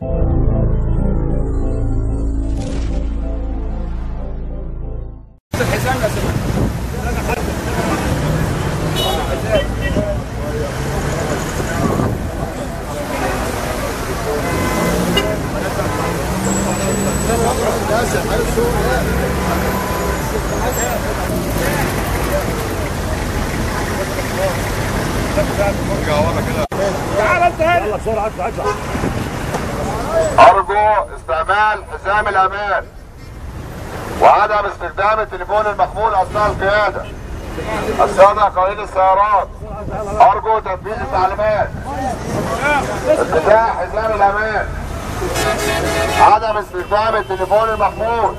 أرجو استعمال حزام الأمان وعدم استخدام التليفون المحمول أثناء القيادة السادة قائد السيارات أرجو تنفيذ التعليمات ارتداء حزام الأمان عدم استخدام التليفون المحمول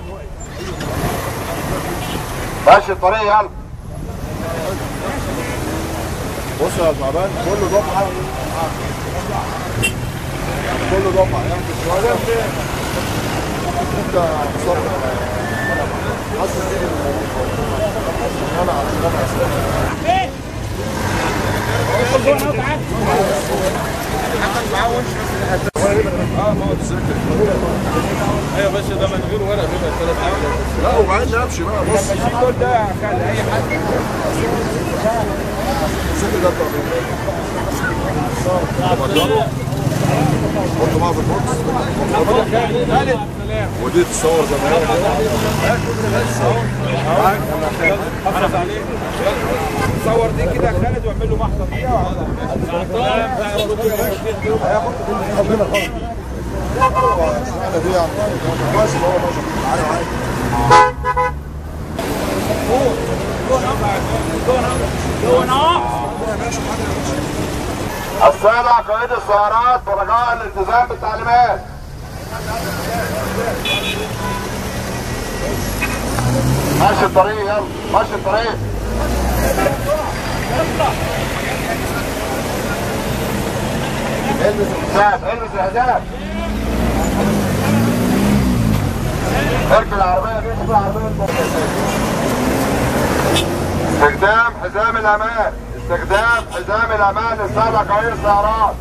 ماشي الطريق يلا بص يا تعبان كله دفعه كله دفعه يعني شويه انت صبر حاسس ايه انا انا ايوه بس ده من غير ورق بيبقى ثلاث لا وبعدين نمشي بقى بص كل ده يا خالد اي حد سيب ده طبعا حط بعض البوكس ودي تصور زي ما هي حافظ عليه صور دي كده يا خالد واعمل له محضر فيها احنا دي يعني ماشي هو ماشي عارف عارف السادة قائد السيارات برجاء الالتزام بالتعليمات ماشي الطريق يلا ماشي الطريق البس الحزام البس الحزام اركب العربية اركب العربية استخدام حزام الامان استخدام حزام الامان للسادة قائد السيارات